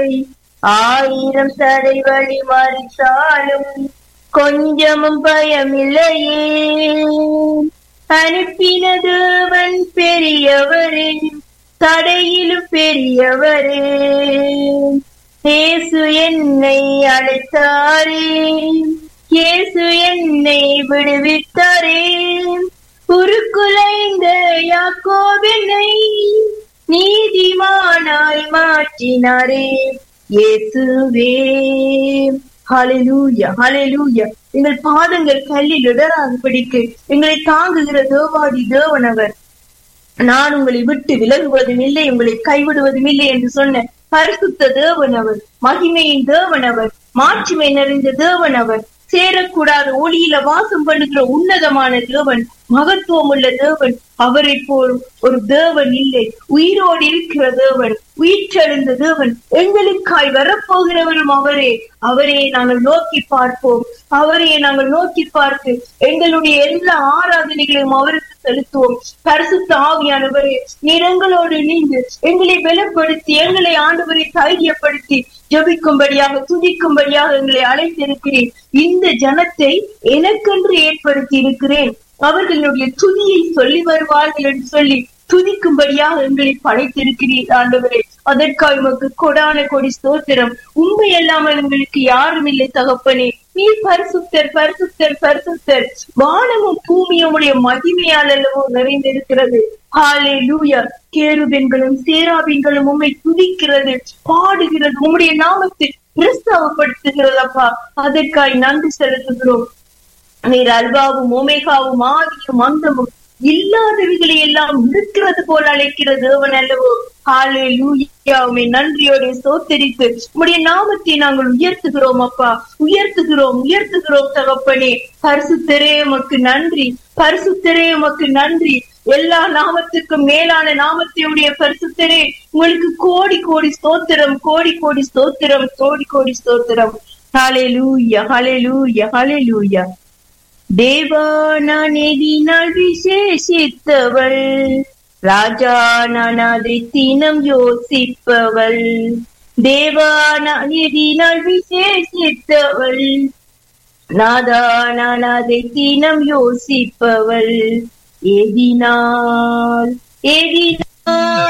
ஆயிரம் தடை வழி மறித்தாலும் கொஞ்சமும் பயமில்லையே அனுப்பின தேவன் பெரியவரே தடையிலும் பெரியவரே இயேசு என்னை அழைத்தாரே இயேசு என்னை விடுவித்தாரே உருக்குலைந்த யாக்கோபினை நீதிமானாய் மாற்றினாரே இயேசுவே ஹalleluya ஹalleluya எங்கள் பாதங்கள் கல்லில் இடராதபடிக்கு எங்களை தாங்குகிற தேவாடி தேவனவர் நான் உங்களை விட்டு விலகுவதும் இல்லை உங்களை கைவிடுவதும் இல்லை என்று சொன்ன பரிசுத்த தேவனவர் மகிமையின் தேவனவர் மாட்சிமை நிறைந்த தேவனவர் சேரக்கூடாத ஒளியில வாசம் பண்ணுகிற உன்னதமான தேவன் மகத்துவம் உள்ள தேவன் அவரை போல் ஒரு தேவன் இல்லை உயிரோடு இருக்கிற தேவன் உயிர்த்தெழுந்த தேவன் எங்களுக்காய் வரப்போகிறவரும் அவரே அவரே நாங்கள் நோக்கி பார்ப்போம் அவரையே நாங்கள் நோக்கி பார்த்து எங்களுடைய எல்லா ஆராதனைகளையும் அவருக்கு செலுத்துவோம் பரிசுத்த ஆவியானவரே நிறங்களோடு நீந்து எங்களை பலப்படுத்தி எங்களை ஆண்டவரை தைரியப்படுத்தி ஜபிக்கும்படியாக துதிக்கும்படியாக எங்களை அழைத்திருக்கிறேன் இந்த ஜனத்தை எனக்கென்று ஏற்படுத்தி இருக்கிறேன் அவர்களுடைய துதியை சொல்லி வருவார்கள் என்று சொல்லி துதிக்கும்படியாக எங்களை படைத்திருக்கிறீர் ஆண்டவரே அதற்காக உமக்கு கொடான கொடி ஸ்தோத்திரம் உண்மை அல்லாமல் எங்களுக்கு யாரும் இல்லை தகப்பனே நீ பரிசுத்தர் பரிசுத்தர் பரிசுத்தர் வானமும் பூமியும் உடைய மகிமையால் அல்லவோ நிறைந்திருக்கிறது ஹாலே லூயா கேருபெண்களும் சேராபின்களும் உண்மை துதிக்கிறது பாடுகிறது உம்முடைய நாமத்தை பிரஸ்தாவப்படுத்துகிறதப்பா அதற்காய் நன்றி செலுத்துகிறோம் நீர் அல்வாவும் ஓமேகாவும் ஆதியும் அந்தமும் இல்லாதவைகளை எல்லாம் இருக்கிறது போல அழைக்கிற தேவன் அல்லவோ ஹாலே லூயாவுமே நன்றியோட சோத்தரித்து உடைய நாமத்தை நாங்கள் உயர்த்துகிறோம் அப்பா உயர்த்துகிறோம் உயர்த்துகிறோம் தகப்பனே பரிசுத்தரே உமக்கு நன்றி பரிசுத்தரே உமக்கு நன்றி எல்லா நாமத்துக்கும் மேலான நாமத்தையுடைய பரிசுத்தரே உங்களுக்கு கோடி கோடி ஸ்தோத்திரம் கோடி கோடி ஸ்தோத்திரம் கோடி கோடி ஸ்தோத்திரம் ஹாலே லூயா ஹாலே லூயா ஹாலே லூயா தேவானதினால் விசேஷித்தவள் ராஜா நானாதை தினம் யோசிப்பவள் தேவானதினால் விசேஷித்தவள் நாதா நானாதை தினம் யோசிப்பவள் ஏதினால் ஏதினால்